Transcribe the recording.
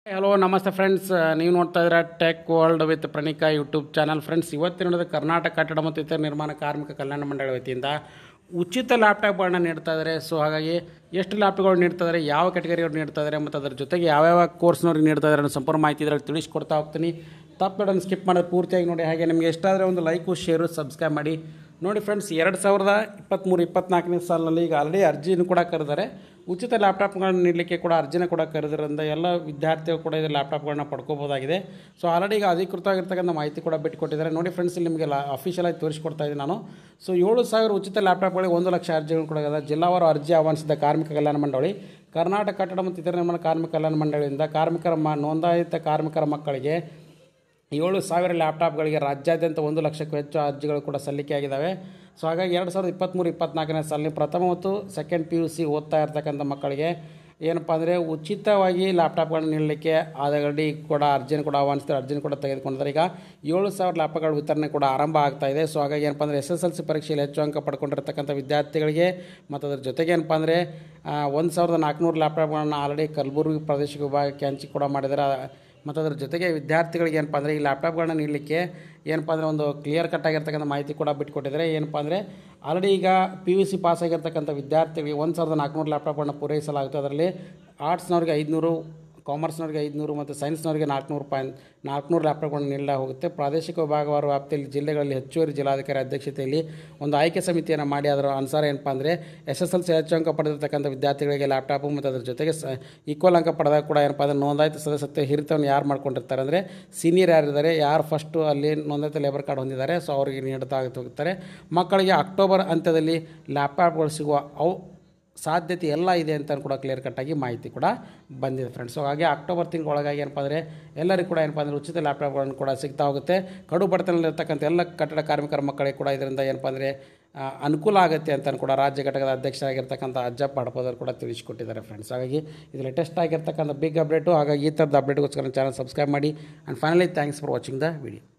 hello ನಮಸ್ತೆ friends ನೀವು ನೋಡ್ತಾ ಇದ್ದೀರಾ tech world with Praneeka YouTube channel friends ಇವತ್ತಿನ ಕರ್ನಾಟಕ ಕಟ್ಟಡ ಮತ್ತು ಇತರ ನಿರ್ಮಾಣ ಕಾರ್ಮಿಕ ಕಲ್ಯಾಣ ಮಂಡಳಿ ವತಿಯಿಂದ ಉಚಿತ ಲ್ಯಾಪ್ಟಾಪ್ಗಳನ್ನ ನೀಡ್ತಾ ಇದ್ದಾರೆ ಸೊ ಹಾಗಾಗಿ ಎಷ್ಟು ಲ್ಯಾಪ್ಟಾಪ್ಗಳು ನೀಡ್ತಾ ಇದ್ದಾರೆ ಯಾವ ಕ್ಯಾಟಗರಿಯವ್ರು ನೀಡ್ತಾ ಇದ್ದಾರೆ ಮತ್ತು ಅದ್ರ ಜೊತೆಗೆ ಯಾವ್ಯಾವ ಕೋರ್ಸ್ನವ್ರಿಗೆ ನೀಡ್ತಾ ಇದ್ದಾರೆ ಅನ್ನೋ ಸಂಪೂರ್ಣ ಮಾಹಿತಿ ಇದರಲ್ಲಿ ತಿಳಿಸ್ಕೊಡ್ತಾ ಹೋಗ್ತೀನಿ ತಪ್ಪುಗಳನ್ನು ಸ್ಕಿಪ್ ಮಾಡೋದು ಪೂರ್ತಿಯಾಗಿ ನೋಡಿ ಹಾಗೆ ನಿಮಗೆ ಎಷ್ಟಾದರೆ ಒಂದು ಲೈಕು ಶೇರು ಸಬ್ಸ್ಕ್ರೈಬ್ ಮಾಡಿ ನೋಡಿ ಫ್ರೆಂಡ್ಸ್ ಎರಡು ಸಾವಿರದ ಇಪ್ಪತ್ತ್ಮೂರು ಇಪ್ಪತ್ನಾಲ್ಕನೇ ಸಾಲಿನಲ್ಲಿ ಈಗ ಆಲ್ರೆಡಿ ಅರ್ಜಿನೂ ಕೂಡ ಕರೆದಾರೆ ಉಚಿತ ಲ್ಯಾಪ್ಟಾಪ್ಗಳನ್ನ ನೀಡಲಿಕ್ಕೆ ಕೂಡ ಅರ್ಜಿನ ಕೂಡ ಕರೆದಿರೋದ್ರಿಂದ ಎಲ್ಲ ವಿದ್ಯಾರ್ಥಿಗಳು ಕೂಡ ಇದು ಲ್ಯಾಪ್ಟಾಪ್ಗಳನ್ನ ಪಡ್ಕೋಬೋದಾಗಿದೆ ಸೊ ಆಲ್ರೆಡಿ ಈಗ ಅಧಿಕೃತವಾಗಿರ್ತಕ್ಕಂಥ ಮಾಹಿತಿ ಕೂಡ ಬಿಟ್ಟುಕೊಟ್ಟಿದ್ದಾರೆ ನೋಡಿ ಫ್ರೆಂಡ್ಸ್ ಇಲ್ಲಿ ನಿಮಗೆ ಲಾ ಅಫಿಷಿಯಲ್ ಆಗಿ ತೋರಿಸ್ಕೊಡ್ತಾ ಇದ್ದೀನಿ ನಾನು ಸೊ ಏಳು ಸಾವಿರ ಉಚಿತ ಲ್ಯಾಪ್ಟಾಪ್ಗಳಿಗೆ ಒಂದು ಲಕ್ಷ ಅರ್ಜಿಗಳು ಕೂಡ ಇದೆ ಜಿಲ್ಲಾವಾರು ಅರ್ಜಿ ಆಹ್ವಾನಿಸಿದ ಕಾರ್ಮಿಕ ಕಲ್ಯಾಣ ಮಂಡಳಿ ಕರ್ನಾಟಕ ಕಟ್ಟಡ ಮತ್ತು ಇತರ ನಿರ್ಮಾಣ ಕಾರ್ಮಿಕ ಕಲ್ಯಾಣ ಮಂಡಳಿಯಿಂದ ಕಾರ್ಮಿಕರ ಮ ನೋಂದಾಯಿತ ಕಾರ್ಮಿಕರ ಮಕ್ಕಳಿಗೆ ಏಳು ಸಾವಿರ ಲ್ಯಾಪ್ಟಾಪ್ಗಳಿಗೆ ರಾಜ್ಯಾದ್ಯಂತ ಒಂದು ಲಕ್ಷಕ್ಕೂ ಹೆಚ್ಚು ಅರ್ಜಿಗಳು ಕೂಡ ಸಲ್ಲಿಕೆಯಾಗಿದ್ದಾವೆ ಸೊ ಹಾಗಾಗಿ ಎರಡು ಸಾವಿರದ ಇಪ್ಪತ್ತ್ಮೂರು ಇಪ್ಪತ್ನಾಲ್ಕನೇ ಸಾಲಿನ ಪ್ರಥಮ ಮತ್ತು ಸೆಕೆಂಡ್ ಪಿ ಯು ಸಿ ಓದ್ತಾ ಇರ್ತಕ್ಕಂಥ ಮಕ್ಕಳಿಗೆ ಏನಪ್ಪ ಅಂದರೆ ಉಚಿತವಾಗಿ ಲ್ಯಾಪ್ಟಾಪ್ಗಳನ್ನ ನೀಡಲಿಕ್ಕೆ ಆಲ್ರೆಡಿ ಕೂಡ ಅರ್ಜಿನ ಕೂಡ ಆಹ್ವಾನಿಸ್ತಾರೆ ಅರ್ಜಿನ ಕೂಡ ತೆಗೆದುಕೊಂಡಿದ್ದಾರೆ ಈಗ ಏಳು ಸಾವಿರ ಲ್ಯಾಪ್ಟಾಪ್ಗಳ ವಿತರಣೆ ಕೂಡ ಆರಂಭ ಆಗ್ತಾ ಇದೆ ಸೊ ಹಾಗಾಗಿ ಏನಪ್ಪ ಅಂದರೆ ಎಸ್ ಎಸ್ ಎಲ್ ಸಿ ಪರೀಕ್ಷೆಯಲ್ಲಿ ಹೆಚ್ಚು ಅಂಕ ಪಡ್ಕೊಂಡಿರ್ತಕ್ಕಂಥ ವಿದ್ಯಾರ್ಥಿಗಳಿಗೆ ಮತ್ತು ಅದ್ರ ಜೊತೆಗೆ ಏನಪ್ಪ ಅಂದರೆ ಒಂದು ಸಾವಿರದ ನಾಲ್ಕುನೂರು ಲ್ಯಾಪ್ಟಾಪ್ಗಳನ್ನ ಆಲ್ರೆಡಿ ಕಲಬುರಗಿ ಪ್ರಾದೇಶಿಕ ವಿಭಾಗಕ್ಕೆ ಹಂಚಿ ಕೂಡ ಮಾಡಿದ್ದಾರೆ ಮತ್ತು ಅದ್ರ ಜೊತೆಗೆ ವಿದ್ಯಾರ್ಥಿಗಳಿಗೆ ಏನಪ್ಪ ಅಂದರೆ ಈ ಲ್ಯಾಪ್ಟಾಪ್ಗಳನ್ನ ನೀಡಲಿಕ್ಕೆ ಏನಪ್ಪ ಅಂದರೆ ಒಂದು ಕ್ಲಿಯರ್ ಕಟ್ ಆಗಿರ್ತಕ್ಕಂಥ ಮಾಹಿತಿ ಕೂಡ ಬಿಟ್ಕೊಟ್ಟಿದ್ದಾರೆ ಏನಪ್ಪ ಅಂದರೆ ಆಲ್ರೆಡಿ ಈಗ ಪಿ ಯು ಸಿ ಪಾಸ್ ಆಗಿರ್ತಕ್ಕಂಥ ವಿದ್ಯಾರ್ಥಿಗಳಿಗೆ ಒಂದು ಸಾವಿರದ ನಾಲ್ಕುನೂರು ಲ್ಯಾಪ್ಟಾಪ್ಗಳನ್ನ ಪೂರೈಸಲಾಗುತ್ತೆ ಅದರಲ್ಲಿ ಆರ್ಟ್ಸ್ನವ್ರಿಗೆ ಐದುನೂರು ಕಾಮರ್ಸ್ನವ್ರಿಗೆ ಐದುನೂರು ಮತ್ತು ಸೈನ್ಸ್ನವ್ರಿಗೆ ನಾಲ್ಕುನೂರು ಪಾಯಿಂಟ್ ನಾಲ್ಕುನೂರು ಲ್ಯಾಪ್ಟಾಪ್ಗಳನ್ನು ನೀಡಲಾಗ ಹೋಗುತ್ತೆ ಪ್ರಾದೇಶಿಕ ವಿಭಾಗವಾರು ವ್ಯಾಪ್ತಿಯಲ್ಲಿ ಜಿಲ್ಲೆಗಳಲ್ಲಿ ಹೆಚ್ಚುವರಿ ಜಿಲ್ಲಾಧಿಕಾರಿ ಅಧ್ಯಕ್ಷತೆಯಲ್ಲಿ ಒಂದು ಆಯ್ಕೆ ಸಮಿತಿಯನ್ನು ಮಾಡಿ ಅದರ ಅನುಸಾರ ಏನಪ್ಪ ಅಂದರೆ ಎಸ್ ಎಸ್ ಎಲ್ ಸಿ ಹೆಚ್ಚು ಅಂಕ ಪಡೆದಿರ್ತಕ್ಕಂಥ ವಿದ್ಯಾರ್ಥಿಗಳಿಗೆ ಲ್ಯಾಪ್ಟಾಪು ಮತ್ತು ಅದ್ರ ಜೊತೆಗೆ ಸ ಈಕ್ವಲ್ ಅಂಕ ಪಡೆದಾಗ ಕೂಡ ಏನಪ್ಪ ಅಂದರೆ ನೋಂದಾಯಿತ ಸದಸ್ಯತ್ವ ಹಿರಿತವನ್ನು ಯಾರು ಮಾಡ್ಕೊಂಡಿರ್ತಾರೆ ಅಂದರೆ ಸೀನಿಯರ್ ಯಾರಿದ್ದಾರೆ ಯಾರು ಫಸ್ಟು ಅಲ್ಲಿ ನೋಂದಾಯಿತ ಲೇಬರ್ ಕಾರ್ಡ್ ಹೊಂದಿದ್ದಾರೆ ಸೊ ಅವರಿಗೆ ನೀಡ್ತಾ ಹೋಗ್ತಾರೆ ಮಕ್ಕಳಿಗೆ ಅಕ್ಟೋಬರ್ ಅಂತ್ಯದಲ್ಲಿ ಲ್ಯಾಪ್ಟಾಪ್ಗಳು ಸಿಗುವ ಅವು ಸಾಧ್ಯತೆ ಎಲ್ಲ ಇದೆ ಅಂತ ಕೂಡ ಕ್ಲಿಯರ್ ಕಟ್ಟಾಗಿ ಮಾಹಿತಿ ಕೂಡ ಬಂದಿದೆ ಫ್ರೆಂಡ್ಸ್ ಸೊ ಹಾಗೆ ಅಕ್ಟೋಬರ್ ತಿಂಗಳೊಳಗಾಗಿ ಏನಪ್ಪ ಅಂದರೆ ಎಲ್ಲರಿಗೂ ಕೂಡ ಏನಪ್ಪ ಅಂದರೆ ಉಚಿತ ಲ್ಯಾಪ್ಟಾಪ್ಗಳನ್ನು ಕೂಡ ಸಿಗ್ತಾ ಹೋಗುತ್ತೆ ಕಡು ಬಡತನದಲ್ಲಿರ್ತಕ್ಕಂಥ ಎಲ್ಲ ಕಟ್ಟಡ ಕಾರ್ಮಿಕರ ಮಕ್ಕಳಿಗೆ ಕೂಡ ಇದರಿಂದ ಏನಪ್ಪ ಅಂದರೆ ಆ, ಅನುಕೂಲ ಆಗುತ್ತೆ ಅಂತ ಕೂಡ ರಾಜ್ಯ ಘಟಕದ ಅಧ್ಯಕ್ಷರಾಗಿರ್ತಕ್ಕಂಥ ಅಜ್ಜಪ್ಪ ಹಡಪದವರು ಕೂಡ ತಿಳಿಸಿಕೊಟ್ಟಿದ್ದಾರೆ ಫ್ರೆಂಡ್ಸ್ ಹಾಗಾಗಿ ಇದು ಲೇಟೆಸ್ಟ್ ಆಗಿರ್ತಕ್ಕಂಥ ಬಿಗ್ ಅಪ್ಡೇಟು ಹಾಗಾಗಿ ಈ ಥರದ ಅಪ್ಡೇಟ್ಗೋಸ್ಕರ ಚಾನಲ್ ಸಬ್ಸ್ಕ್ರೈಬ್ ಮಾಡಿ and finally thanks for watching the video